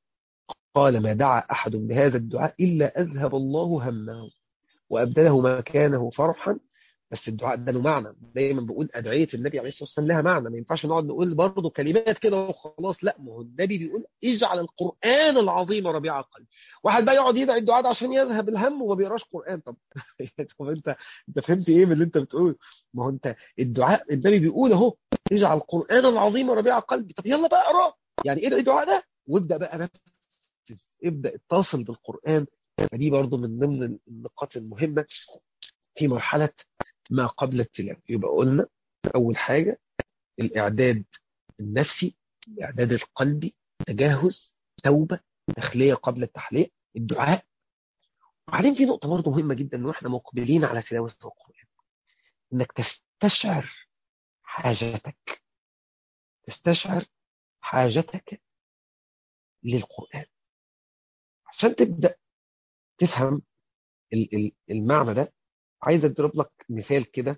قال ما دعا أحد بهذا الدعاء إلا أذهب الله همه وأبدله مكانه فرحا بس الدعاء ده له معنى دايما بقول أدعية النبي عليه الصلاة والسلام لها معنى ما ينفعش نقعد نقول برضه كلمات كده وخلاص لا ما هو النبي بيقول اجعل القرآن العظيم ربيع قلبي واحد بقى يقعد يدعي الدعاء ده عشان يذهب الهم وما بيقراش قرآن طب طب انت انت فهمت ايه من اللي انت بتقوله ما هو انت الدعاء النبي بيقول اهو اجعل القرآن العظيم ربيع قلبي طب يلا بقى اقرا يعني ايه الدعاء ده وابدا بقى نفذ ابدا اتصل بالقرآن فدي برضه من ضمن النقاط المهمة في مرحلة ما قبل التلاوة يبقى قلنا أول حاجة الإعداد النفسي الإعداد القلبي تجهز توبة تخلية قبل التحلية الدعاء وبعدين في نقطة برضه مهمة جدا وإحنا مقبلين على تلاوة القرآن إنك تستشعر حاجتك تستشعر حاجتك للقرآن عشان تبدأ تفهم المعنى ده عايز اضرب لك مثال كده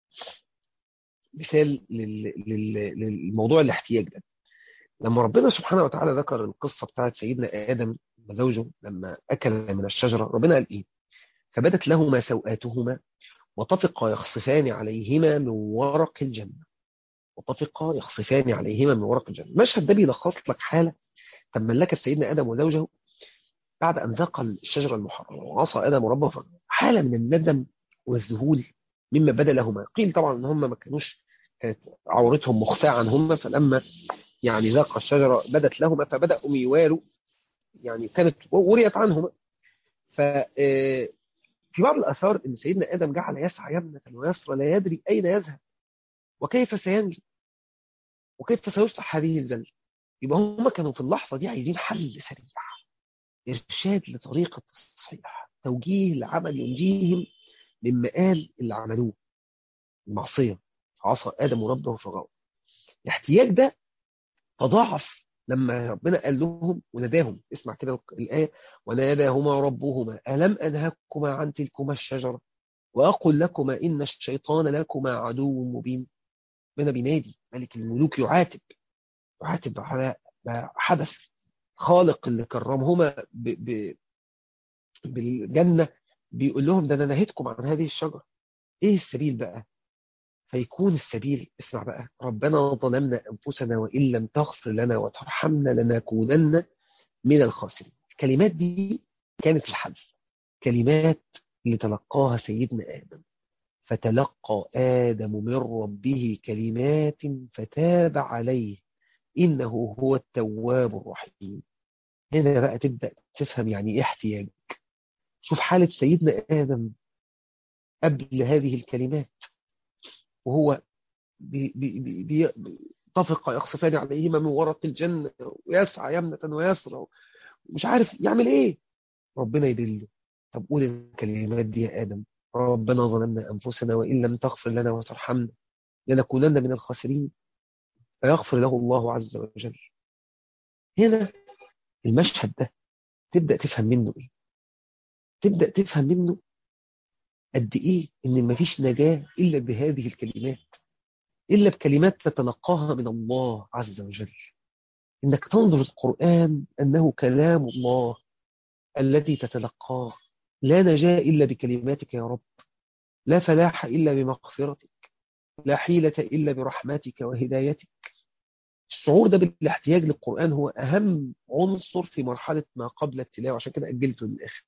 مثال للموضوع الاحتياج ده لما ربنا سبحانه وتعالى ذكر القصة بتاعت سيدنا آدم وزوجه لما أكل من الشجرة ربنا قال إيه فبدت لهما سوآتهما وطفقا يخصفان عليهما من ورق الجنة وطفقا يخصفان عليهما من ورق الجنة المشهد ده بيلخص لك حالة تملكت سيدنا آدم وزوجه بعد أن ذاق الشجرة المحرمة وعصى آدم ربه حالة من الندم والذهول مما بدا لهما قيل طبعا ان هم ما كانوش كانت عورتهم مخفاة عنهما فلما يعني ذاق الشجرة بدت لهما فبدأوا يواروا يعني كانت وريت عنهما ف في بعض الآثار أن سيدنا آدم جعل يسعى يمنة ويسرى لا يدري أين يذهب وكيف سينجو وكيف سيصلح هذه الزلة يبقى هم كانوا في اللحظة دي عايزين حل سريع إرشاد لطريقة التصحيح توجيه لعمل ينجيهم من مآل اللي عملوه المعصية عصى آدم ربه فغوى الاحتياج ده تضاعف لما ربنا قال لهم وناداهم اسمع كده الآية وناداهما ربهما ألم أنهكما عن تلكما الشجرة وأقول لكما إن الشيطان لكما عدو مبين ربنا بينادي ملك الملوك يعاتب يعاتب على حدث خالق اللي كرمهما ب... ب... بالجنة بيقول لهم ده أنا نهيتكم عن هذه الشجرة إيه السبيل بقى فيكون السبيل اسمع بقى ربنا ظلمنا أنفسنا وإن لم تغفر لنا وترحمنا لنكونن من الخاسرين الكلمات دي كانت الحل كلمات اللي تلقاها سيدنا آدم فتلقى آدم من ربه كلمات فتاب عليه إنه هو التواب الرحيم هنا بقى تبدأ تفهم يعني إيه احتياج شوف حالة سيدنا آدم قبل هذه الكلمات وهو بي بي بي بي طفق يخصفان عليهما من ورق الجنة ويسعى يمنة ويسرى مش عارف يعمل ايه ربنا يدله طب قول الكلمات دي يا آدم ربنا ظلمنا أنفسنا وإن لم تغفر لنا وترحمنا لنكونن من الخاسرين فيغفر له الله عز وجل هنا المشهد ده تبدأ تفهم منه ايه تبدأ تفهم منه قد ايه ان مفيش نجاة الا بهذه الكلمات الا بكلمات تتلقاها من الله عز وجل انك تنظر القرآن انه كلام الله الذي تتلقاه لا نجاة الا بكلماتك يا رب لا فلاح الا بمغفرتك لا حيلة الا برحمتك وهدايتك الشعور ده بالاحتياج للقرآن هو اهم عنصر في مرحلة ما قبل التلاوة عشان كده اجلته للاخر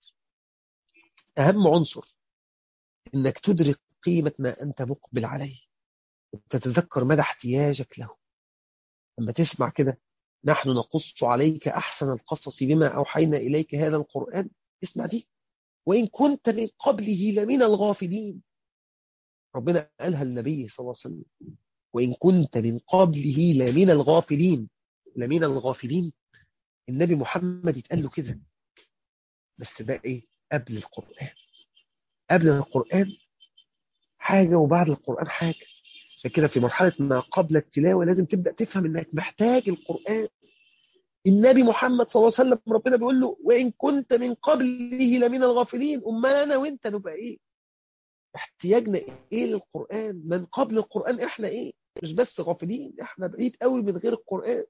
اهم عنصر انك تدرك قيمة ما انت مقبل عليه وتتذكر مدى احتياجك له لما تسمع كده نحن نقص عليك احسن القصص بما اوحينا اليك هذا القرآن اسمع دي وان كنت من قبله لمن الغافلين ربنا قالها النبي صلى الله عليه وسلم وان كنت من قبله لمن الغافلين لمن الغافلين النبي محمد يتقال له كده بس ده ايه قبل القرآن قبل القرآن حاجة وبعد القرآن حاجة عشان كده في مرحلة ما قبل التلاوة لازم تبدأ تفهم انك محتاج القرآن النبي محمد صلى الله عليه وسلم ربنا بيقول له وإن كنت من قبله لمن الغافلين أمال أنا وإنت نبقى إيه احتياجنا إيه للقرآن من قبل القرآن إحنا إيه مش بس غافلين إحنا بعيد قوي من غير القرآن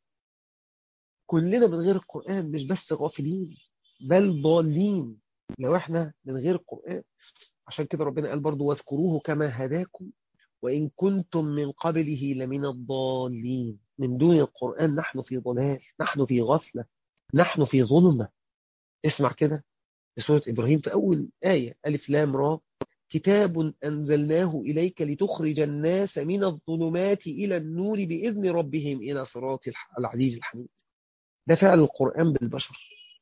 كلنا من غير القرآن مش بس غافلين بل ضالين لو إحنا من غير القرآن عشان كده ربنا قال برضو واذكروه كما هداكم وإن كنتم من قبله لمن الضالين من دون القرآن نحن في ضلال نحن في غفلة نحن في ظلمة اسمع كده في سورة إبراهيم في أول آية ألف لام را كتاب أنزلناه إليك لتخرج الناس من الظلمات إلى النور بإذن ربهم إلى صراط العزيز الحميد ده فعل القرآن بالبشر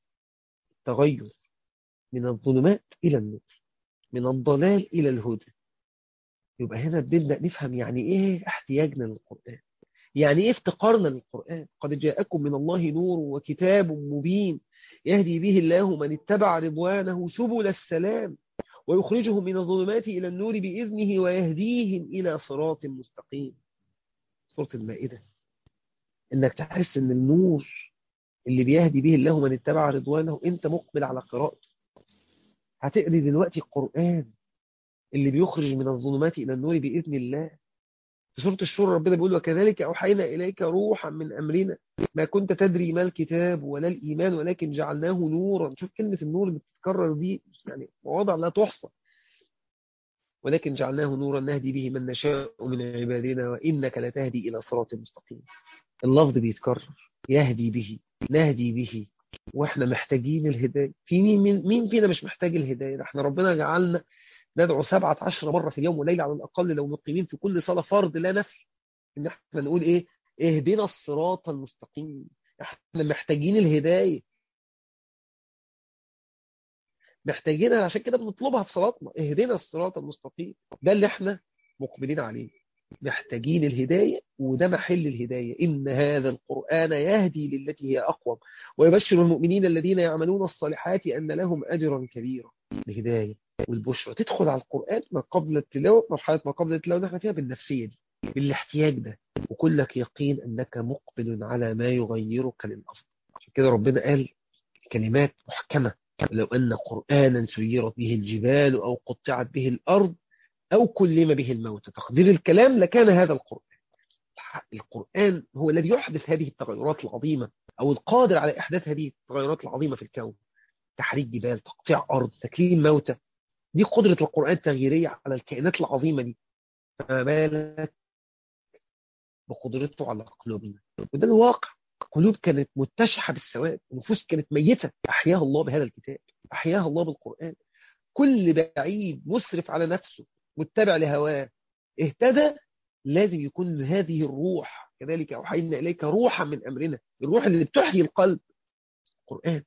تغير من الظلمات إلى النور من الضلال إلى الهدى يبقى هنا بنبدأ نفهم يعني إيه احتياجنا للقرآن يعني إيه افتقارنا للقرآن قد جاءكم من الله نور وكتاب مبين يهدي به الله من اتبع رضوانه سبل السلام ويخرجهم من الظلمات إلى النور بإذنه ويهديهم إلى صراط مستقيم سورة المائدة إنك تحس إن النور اللي بيهدي به الله من اتبع رضوانه أنت مقبل على قراءته هتقري دلوقتي القرآن اللي بيخرج من الظلمات إلى النور بإذن الله في سورة الشورى ربنا بيقول وكذلك أوحينا إليك روحا من أمرنا ما كنت تدري ما الكتاب ولا الإيمان ولكن جعلناه نورا شوف كلمة النور اللي بتتكرر دي يعني مواضع لا تحصى ولكن جعلناه نورا نهدي به من نشاء من عبادنا وإنك لتهدي إلى صراط مستقيم اللفظ بيتكرر يهدي به نهدي به واحنا محتاجين الهداية في مين, مين فينا مش محتاج الهداية احنا ربنا جعلنا ندعو سبعة عشر مرة في اليوم وليلة على الأقل لو مقيمين في كل صلاة فرض لا نفل إن احنا نقول إيه اهدنا الصراط المستقيم احنا محتاجين الهداية محتاجينها عشان كده بنطلبها في صلاتنا اهدنا الصراط المستقيم ده اللي احنا مقبلين عليه محتاجين الهداية وده محل الهداية إن هذا القرآن يهدي للتي هي أقوم ويبشر المؤمنين الذين يعملون الصالحات أن لهم أجرا كبيرا الهداية والبشرى تدخل على القرآن ما قبل التلاوة مرحلة ما قبل التلاوة نحن فيها بالنفسية دي بالاحتياج ده وكلك يقين أنك مقبل على ما يغيرك للأفضل عشان كده ربنا قال كلمات محكمة لو أن قرآنا سيرت به الجبال أو قطعت به الأرض أو كلم به الموت تقدير الكلام لكان هذا القرآن القرآن هو الذي يحدث هذه التغيرات العظيمة أو القادر على إحداث هذه التغيرات العظيمة في الكون تحريك جبال تقطيع أرض تكليم موتى دي قدرة القرآن التغييرية على الكائنات العظيمة دي فما بالك بقدرته على قلوبنا وده الواقع قلوب كانت متشحة بالسواد نفوس كانت ميتة أحياها الله بهذا الكتاب أحياها الله بالقرآن كل بعيد مسرف على نفسه متبع لهواه اهتدى لازم يكون هذه الروح كذلك أوحينا إليك روحا من أمرنا الروح اللي بتحيي القلب القرآن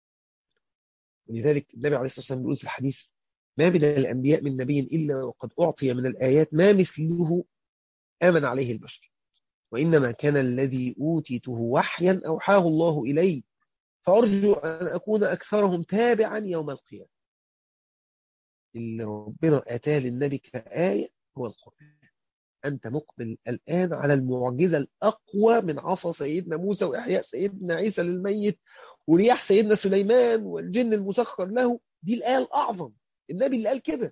ولذلك النبي عليه الصلاة والسلام بيقول في الحديث ما من الأنبياء من نبي إلا وقد أعطي من الآيات ما مثله آمن عليه البشر وإنما كان الذي أوتيته وحيا أوحاه الله إلي فأرجو أن أكون أكثرهم تابعا يوم القيامة اللي ربنا أتاه للنبي كآية هو القرآن أنت مقبل الآن على المعجزة الأقوى من عصا سيدنا موسى وإحياء سيدنا عيسى للميت ورياح سيدنا سليمان والجن المسخر له دي الآية الأعظم النبي اللي قال كده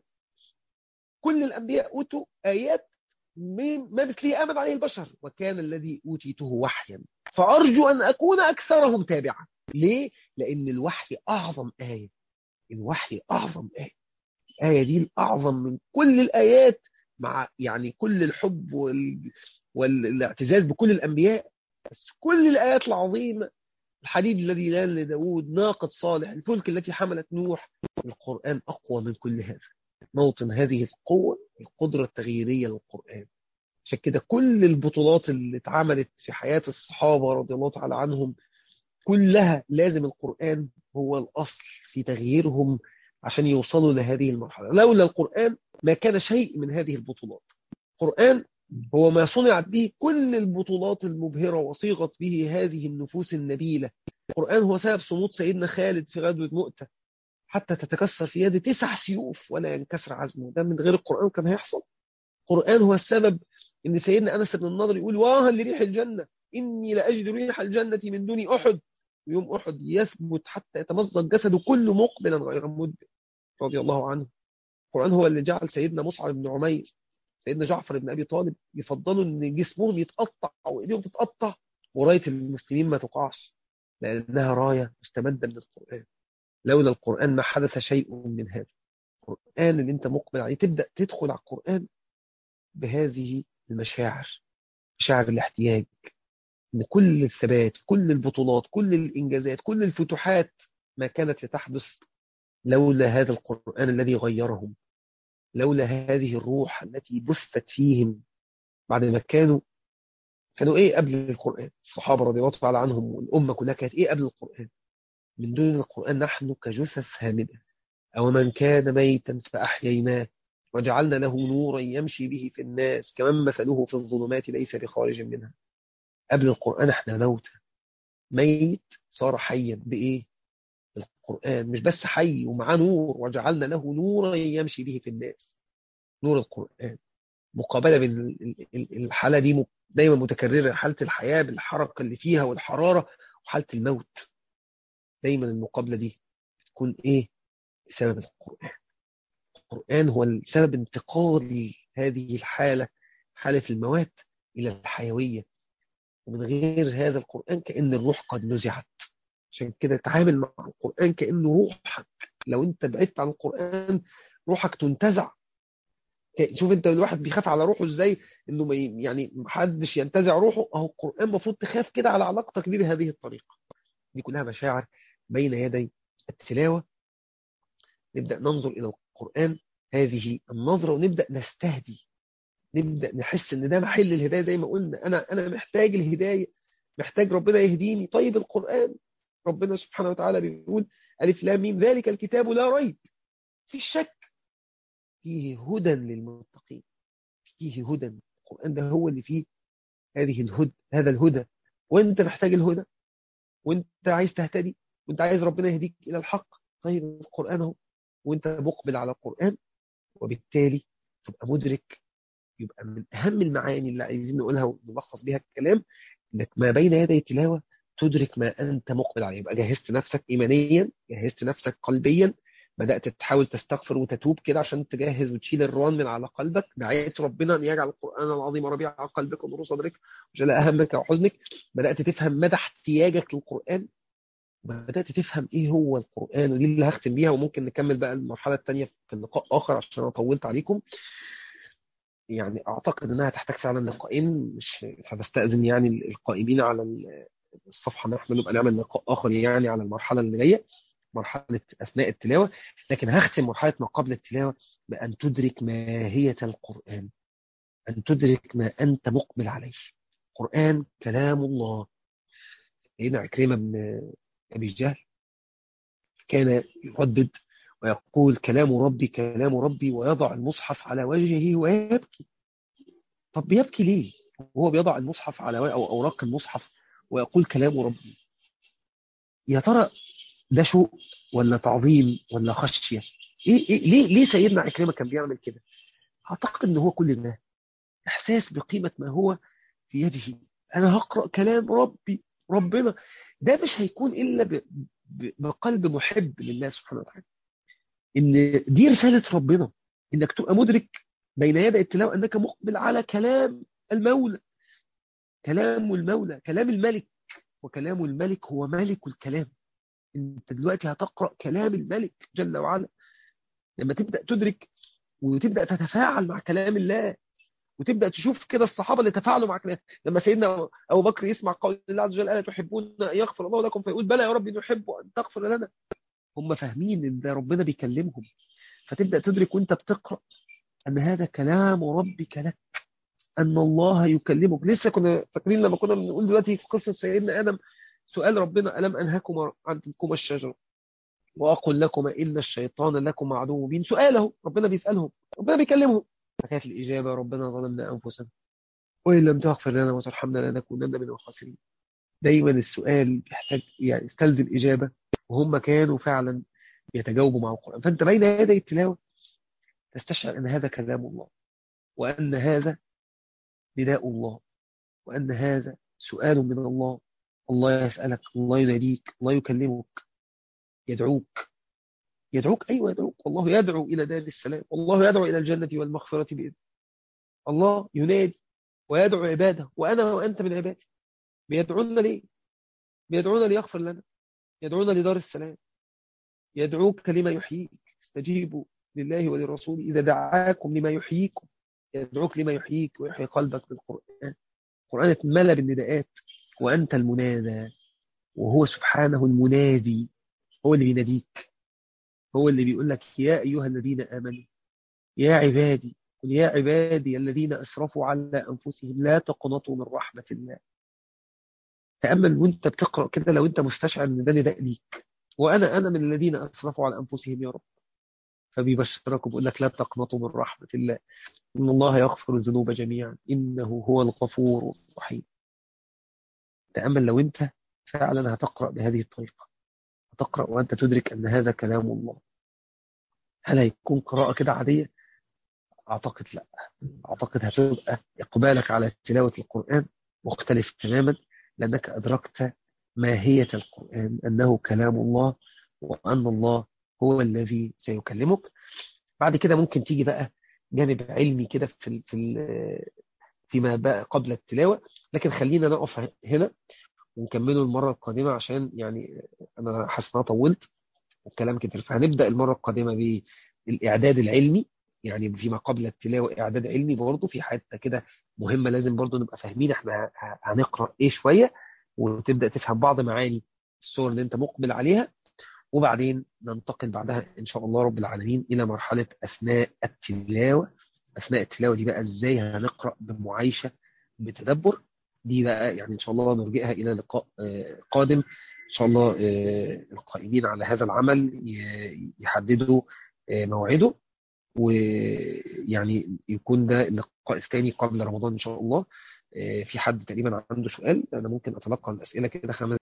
كل الأنبياء أوتوا آيات ما مثله آمن عليه البشر وكان الذي أوتيته وحيا فأرجو أن أكون أكثرهم تابعا ليه؟ لأن الوحي أعظم آية الوحي أعظم آية الآية دي الأعظم من كل الآيات مع يعني كل الحب وال... والاعتزاز بكل الأنبياء بس كل الآيات العظيمة الحديد الذي لان لداود ناقة صالح الفلك التي حملت نوح القرآن أقوى من كل هذا موطن هذه القوة القدرة التغييرية للقرآن عشان كده كل البطولات اللي اتعملت في حياة الصحابة رضي الله تعالى عنهم كلها لازم القرآن هو الأصل في تغييرهم عشان يوصلوا لهذه المرحلة لولا القرآن ما كان شيء من هذه البطولات القرآن هو ما صنعت به كل البطولات المبهرة وصيغت به هذه النفوس النبيلة القرآن هو سبب صمود سيدنا خالد في غزوة مؤتة حتى تتكسر في يده تسع سيوف ولا ينكسر عزمه ده من غير القرآن كان هيحصل القرآن هو السبب ان سيدنا أنس بن النضر يقول واها لريح الجنة إني لأجد ريح الجنة من دون أحد ويوم أحد يثبت حتى يتمزق جسده كله مقبلا غير مدبر رضي الله عنه القرآن هو اللي جعل سيدنا مصعب بن عمير سيدنا جعفر بن أبي طالب يفضلوا ان جسمهم يتقطع وإيديهم تتقطع وراية المسلمين ما تقعش لأنها راية مستمدة من القرآن لولا القرآن ما حدث شيء من هذا القرآن اللي انت مقبل عليه تبدأ تدخل على القرآن بهذه المشاعر مشاعر الاحتياج ان كل الثبات كل البطولات كل الإنجازات كل الفتوحات ما كانت لتحدث لولا هذا القرآن الذي غيرهم لولا هذه الروح التي بثت فيهم بعد ما كانوا كانوا ايه قبل القرآن الصحابة رضي الله تعالى عنهم والأمة كلها كانت ايه قبل القرآن من دون القرآن نحن كجثث هامدة أو من كان ميتا فأحييناه وجعلنا له نورا يمشي به في الناس كمن مثله في الظلمات ليس بخارج منها قبل القرآن احنا موتى ميت صار حيا بإيه القرآن مش بس حي ومعاه نور وجعلنا له نورا يمشي به في الناس نور القرآن مقابلة بين الحالة دي دايما متكررة حالة الحياة بالحركة اللي فيها والحرارة وحالة الموت دايما المقابلة دي تكون ايه بسبب القرآن القرآن هو سبب انتقال هذه الحالة حالة الموات إلى الحيوية ومن غير هذا القرآن كأن الروح قد نزعت عشان كده تعامل مع القرآن كأنه روحك لو انت بعدت عن القرآن روحك تنتزع شوف انت الواحد بيخاف على روحه ازاي انه ما يعني محدش ينتزع روحه اهو القرآن المفروض تخاف كده على علاقتك بيه بهذه الطريقة دي كلها مشاعر بين يدي التلاوة نبدأ ننظر إلى القرآن هذه النظرة ونبدأ نستهدي نبدأ نحس ان ده محل الهداية زي ما قلنا انا انا محتاج الهداية محتاج ربنا يهديني طيب القرآن ربنا سبحانه وتعالى بيقول ألف لام ميم ذلك الكتاب لا ريب في الشك فيه هدى للمتقين فيه هدى القرآن ده هو اللي فيه هذه الهدى هذا الهدى وانت محتاج الهدى وانت عايز تهتدي وانت عايز ربنا يهديك إلى الحق طيب القرآن اهو وانت مقبل على القرآن وبالتالي تبقى مدرك يبقى من أهم المعاني اللي عايزين نقولها ونلخص بيها الكلام انك ما بين يدي التلاوة تدرك ما أنت مقبل عليه يبقى جهزت نفسك إيمانيا جهزت نفسك قلبيا بدأت تحاول تستغفر وتتوب كده عشان تجهز وتشيل الروان من على قلبك دعيت ربنا أن يجعل القرآن العظيم ربيع قلبك ونور صدرك وجلاء همك وحزنك بدأت تفهم مدى احتياجك للقرآن بدأت تفهم إيه هو القرآن ودي اللي هختم بيها وممكن نكمل بقى المرحلة الثانية في اللقاء آخر عشان أنا طولت عليكم يعني أعتقد أنها تحتاج فعلا لقائين مش فبستأذن يعني القائمين على الصفحة نحن نبقى نعمل لقاء آخر يعني على المرحلة اللي جاية مرحلة أثناء التلاوة لكن هختم مرحلة ما قبل التلاوة بأن تدرك ماهية القرآن أن تدرك ما أنت مقبل عليه القرآن كلام الله سيدنا عكرمة بن أبي جهل كان يردد ويقول كلام ربي كلام ربي ويضع المصحف على وجهه ويبكي طب بيبكي ليه وهو بيضع المصحف على أو أوراق المصحف ويقول كلام ربي يا ترى ده شوق ولا تعظيم ولا خشية إيه إيه ليه ليه سيدنا عكرمة كان بيعمل كده أعتقد إن هو كل ده إحساس بقيمة ما هو في يده أنا هقرأ كلام ربي ربنا ده مش هيكون إلا بقلب محب لله سبحانه وتعالى إن دي رسالة ربنا إنك تبقى مدرك بين يدي التلاوة أنك مقبل على كلام المولى كلام المولى كلام الملك وكلام الملك هو ملك الكلام انت دلوقتي هتقرأ كلام الملك جل وعلا لما تبدأ تدرك وتبدأ تتفاعل مع كلام الله وتبدأ تشوف كده الصحابة اللي تفاعلوا مع كلام لما سيدنا أبو بكر يسمع قول الله عز وجل ألا تحبون أن يغفر الله لكم فيقول بلى يا رب نحب أن تغفر لنا هم فاهمين ان ده ربنا بيكلمهم فتبدأ تدرك وانت بتقرأ أن هذا كلام ربك لك أن الله يكلمك لسه كنا فاكرين لما كنا بنقول دلوقتي في قصة سيدنا آدم سؤال ربنا ألم أنهكم عن تلكم الشجرة وأقول لكم إن الشيطان لكم عدو مبين سؤاله ربنا بيسألهم ربنا بيكلمهم فكانت الإجابة ربنا ظلمنا أنفسنا وإن لم تغفر لنا وترحمنا لنكونن من الخاسرين دايما السؤال بيحتاج يعني استلزم إجابة وهم كانوا فعلا يتجاوبوا مع القرآن فأنت بين يدي التلاوة تستشعر أن هذا كلام الله وأن هذا نداء الله وأن هذا سؤال من الله الله يسألك الله يناديك الله يكلمك يدعوك يدعوك أيوة يدعوك والله يدعو إلى دار السلام والله يدعو إلى الجنة والمغفرة بإذن الله ينادي ويدعو عباده وأنا وأنت من عباده بيدعونا ليه بيدعونا ليغفر لنا يدعونا لدار السلام يدعوك لما يحييك استجيبوا لله وللرسول إذا دعاكم لما يحييكم يدعوك لما يحييك ويحيي قلبك بالقرآن القرآن اتملى بالنداءات وأنت المنادى وهو سبحانه المنادي هو اللي بيناديك هو اللي بيقول لك يا أيها الذين آمنوا يا عبادي قل يا عبادي الذين أسرفوا على أنفسهم لا تقنطوا من رحمة الله تأمل وانت بتقرأ كده لو انت مستشعر ان ده نداء ليك وأنا أنا من الذين أسرفوا على أنفسهم يا رب فبيبشرك وبيقول لك لا تقنطوا من رحمة الله إن الله يغفر الذنوب جميعا إنه هو الغفور الرحيم تأمل لو أنت فعلا هتقرأ بهذه الطريقة هتقرأ وأنت تدرك أن هذا كلام الله هل هيكون قراءة كده عادية؟ أعتقد لا أعتقد هتبقى إقبالك على تلاوة القرآن مختلف تماما لأنك أدركت ماهية القرآن أنه كلام الله وأن الله هو الذي سيكلمك بعد كده ممكن تيجي بقى جانب علمي كده في في فيما بقى قبل التلاوة لكن خلينا نقف هنا ونكمله المرة القادمة عشان يعني أنا حاسس إن طولت والكلام كتير فهنبدأ المرة القادمة بالإعداد العلمي يعني فيما قبل التلاوة إعداد علمي برضه في حتة كده مهمة لازم برضه نبقى فاهمين احنا هنقرأ إيه شوية وتبدأ تفهم بعض معاني الصور اللي أنت مقبل عليها وبعدين ننتقل بعدها إن شاء الله رب العالمين إلى مرحلة أثناء التلاوة أثناء التلاوة دي بقى إزاي هنقرأ بمعايشة بتدبر دي بقى يعني إن شاء الله نرجئها إلى لقاء قادم إن شاء الله القائمين على هذا العمل يحددوا موعده ويعني يكون ده اللقاء الثاني قبل رمضان إن شاء الله في حد تقريبا عنده سؤال أنا ممكن أتلقى الأسئلة كده خمس